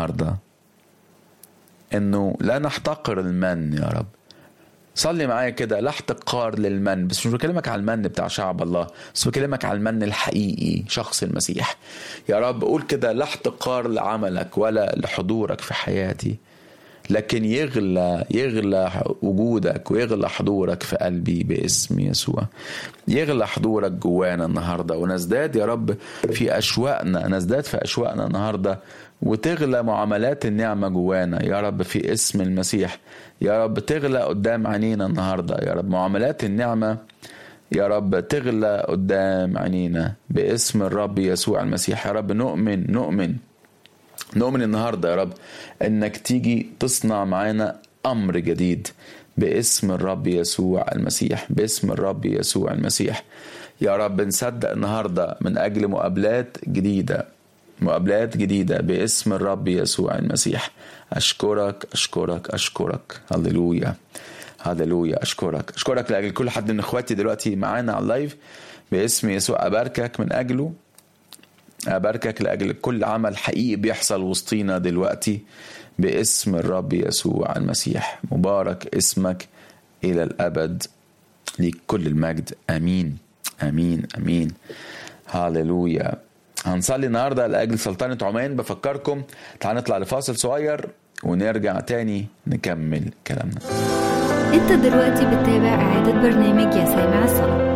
النهارده انه لا نحتقر المن يا رب صلي معايا كده لا احتقار للمن بس مش بكلمك على المن بتاع شعب الله بس بكلمك على المن الحقيقي شخص المسيح يا رب قول كده لا احتقار لعملك ولا لحضورك في حياتي لكن يغلى يغلى وجودك ويغلى حضورك في قلبي باسم يسوع يغلى حضورك جوانا النهارده ونزداد يا رب في اشواقنا نزداد في اشواقنا النهارده وتغلى معاملات النعمه جوانا يا رب في اسم المسيح يا رب تغلى قدام عينينا النهارده يا رب معاملات النعمه يا رب تغلى قدام عينينا باسم الرب يسوع المسيح يا رب نؤمن نؤمن نؤمن النهارده يا رب انك تيجي تصنع معانا امر جديد باسم الرب يسوع المسيح باسم الرب يسوع المسيح يا رب نصدق النهارده من اجل مقابلات جديده مقابلات جديده باسم الرب يسوع المسيح اشكرك اشكرك اشكرك هللويا هللويا اشكرك اشكرك لاجل كل حد من اخواتي دلوقتي معانا على اللايف باسم يسوع اباركك من اجله أباركك لأجل كل عمل حقيقي بيحصل وسطينا دلوقتي باسم الرب يسوع المسيح مبارك اسمك إلى الأبد ليك كل المجد أمين أمين أمين هاللويا هنصلي النهاردة لأجل سلطنة عمان بفكركم تعال نطلع لفاصل صغير ونرجع تاني نكمل كلامنا انت دلوقتي بتتابع إعادة برنامج يا سامع الصلاة